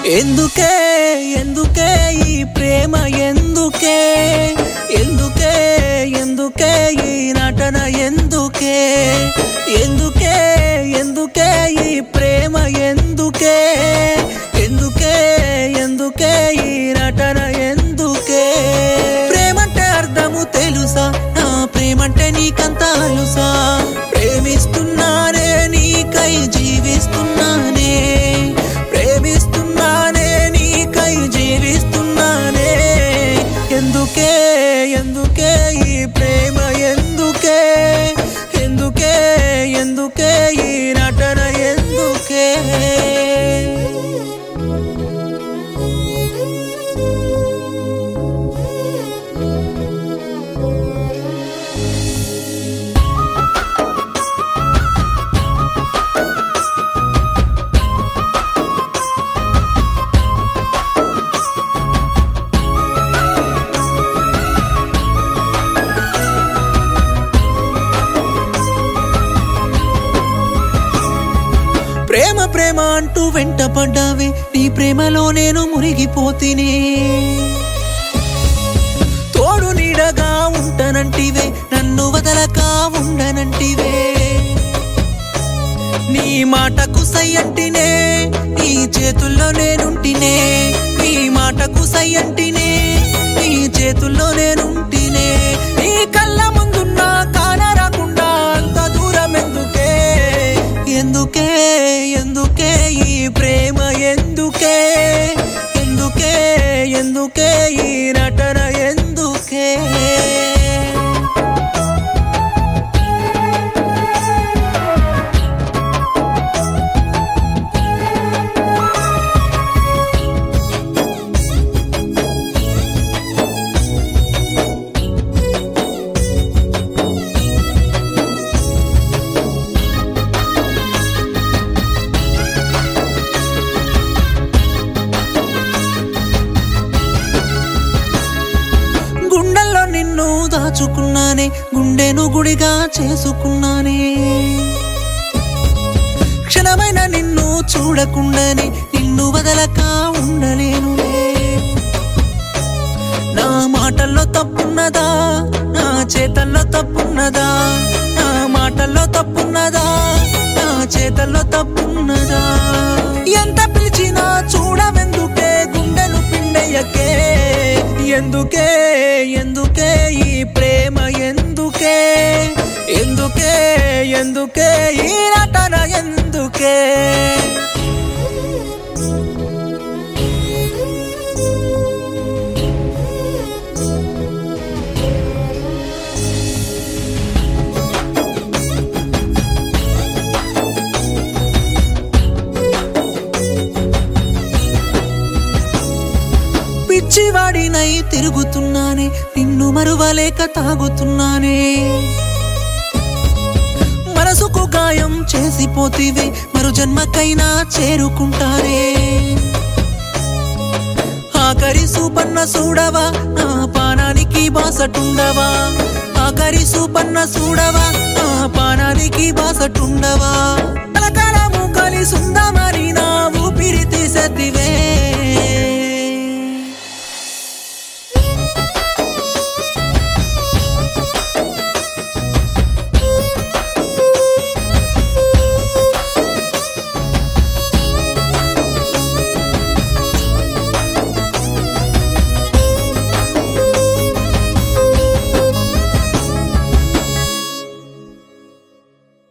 ఎందుకే ఎందుకే ఈ ప్రేమ ఎందుకే ఎందుకే ఎందుకే ఈ నటన ఎందుకే ఎందుకే ఎందుకే ఈ ప్రేమ ఎందుకే ఎందుకే ఎందుకే ఈ నటన ఎందుకే ప్రేమంటే అర్థము తెలుసా నా ప్రేమంటే నీకంత అలుసా ప్రేమిస్తున్నానే నీకై జీవిస్తున్నానే ప్రేమిస్తున్నానే నీకై జీవిస్తున్నానే ఎందుకే ఎందుకే ఈ ప్రేమ ఎందుకే ఎందుకే ఎందుకే ఈ నటన ఎందుకే ప్రేమ ప్రేమ అంటూ వెంట పడ్డావే నీ ప్రేమలో నేను మునిగిపోతిని తోడు నీడగా ఉంటానంటివే నన్ను వదలక ఉండనంటివే నీ మాటకు సై అంటినే నీ చేతుల్లో నేనుంటినే నీ మాటకు సై అంటినే నీ చేతుల్లో నేనుంటినే నీ కళ్ళ ముందున్న కానరాకుండా అంత దూరం ఎందుకే ఎందుకే ఎందుకే ఈ ప్రేమ ఎందుకే ఎందుకే ఎందుకే ఈ నటన ఎందుకే గుండెల్లో నిన్ను దాచుకున్నానే గుండెను గుడిగా చేసుకున్నానే క్షణమైన నిన్ను చూడకుండానే నిన్ను వదలక ఉండలేనులే నా మాటల్లో తప్పున్నదా నా చేతల్లో తప్పున్నదా నా మాటల్లో తప్పున్నదా నా చేతల్లో తప్పున్నదా ఎంత పిలిచినా చూడవెందుకే గుండెను పిండయ్యకే ఎందుకే ఎందుకే ఈ ప్రేమ ఎందుకే ఎందుకే ఎందుకే ఈ నటన ఎందుకే పిచ్చివాడినై తిరుగుతున్నానే నిన్ను మరువలేక తాగుతున్నానే మనసుకు గాయం చేసిపోతివే మరు జన్మకైనా చేరుకుంటారే ఆఖరి సూపన్న చూడవా నా పానానికి బాసటుండవా ఆఖరి సూపన్న చూడవా నా పానానికి బాసటుండవా కలకాలము కలిసుందామ